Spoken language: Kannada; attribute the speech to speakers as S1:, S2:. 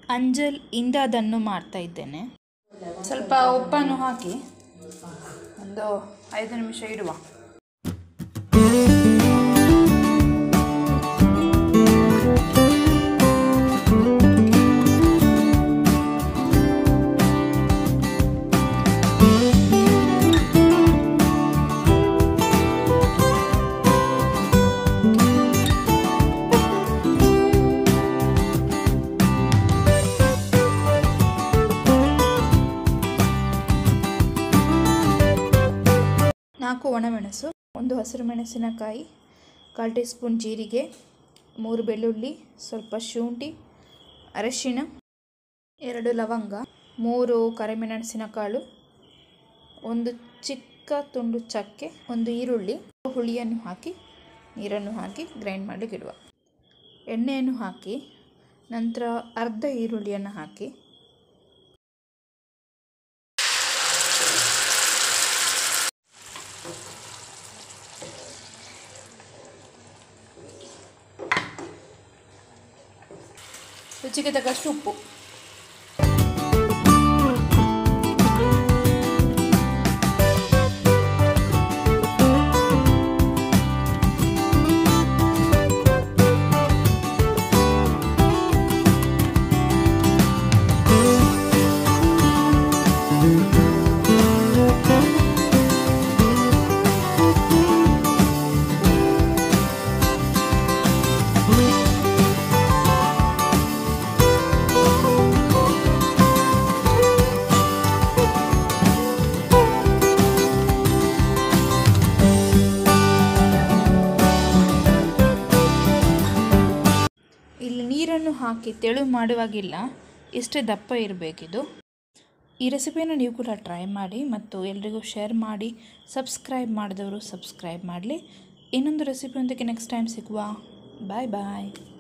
S1: ಅಂಜಲ್ ಇಂದ ಅದನ್ನು ಮಾಡ್ತಾ ಇದ್ದೇನೆ ಸ್ವಲ್ಪ ಉಪ್ಪನ್ನು ಹಾಕಿ ಒಂದು ಐದು ನಿಮಿಷ ಇಡುವ ನಾಲ್ಕು ಒಣಮೆಣಸು ಒಂದು ಹಸಿರು ಮೆಣಸಿನಕಾಯಿ ಕಾಲು ಟೀ ಸ್ಪೂನ್ ಜೀರಿಗೆ ಮೂರು ಬೆಳ್ಳುಳ್ಳಿ ಸ್ವಲ್ಪ ಶುಂಠಿ ಅರಶಿಣ ಎರಡು ಲವಂಗ ಮೂರು ಕರಿಮೆಣಸಿನಕಾಳು ಒಂದು ಚಿಕ್ಕ ತುಂಡು ಚಕ್ಕೆ ಒಂದು ಈರುಳ್ಳಿ ಹುಳಿಯನ್ನು ಹಾಕಿ ನೀರನ್ನು ಹಾಕಿ ಗ್ರೈಂಡ್ ಮಾಡಲಿಕ್ಕೆ ಇಡುವ ಎಣ್ಣೆಯನ್ನು ಹಾಕಿ ನಂತರ ಅರ್ಧ ಈರುಳ್ಳಿಯನ್ನು ಹಾಕಿ ರುಚಿಗೆ ತಕ್ಕಷ್ಟು ಉಪ್ಪು ಇಲ್ಲಿ ನೀರನ್ನು ಹಾಕಿ ತೆಳು ಮಾಡುವಾಗಿಲ್ಲ ಇಷ್ಟೇ ದಪ್ಪ ಇರಬೇಕಿದು ಈ ರೆಸಿಪಿಯನ್ನು ನೀವು ಕೂಡ ಟ್ರೈ ಮಾಡಿ ಮತ್ತು ಎಲ್ರಿಗೂ ಶೇರ್ ಮಾಡಿ ಸಬ್ಸ್ಕ್ರೈಬ್ ಮಾಡಿದವರು ಸಬ್ಸ್ಕ್ರೈಬ್ ಮಾಡಲಿ ಇನ್ನೊಂದು ರೆಸಿಪಿಯೊಂದಿಗೆ ನೆಕ್ಸ್ಟ್ ಟೈಮ್ ಸಿಗುವ ಬಾಯ್ ಬಾಯ್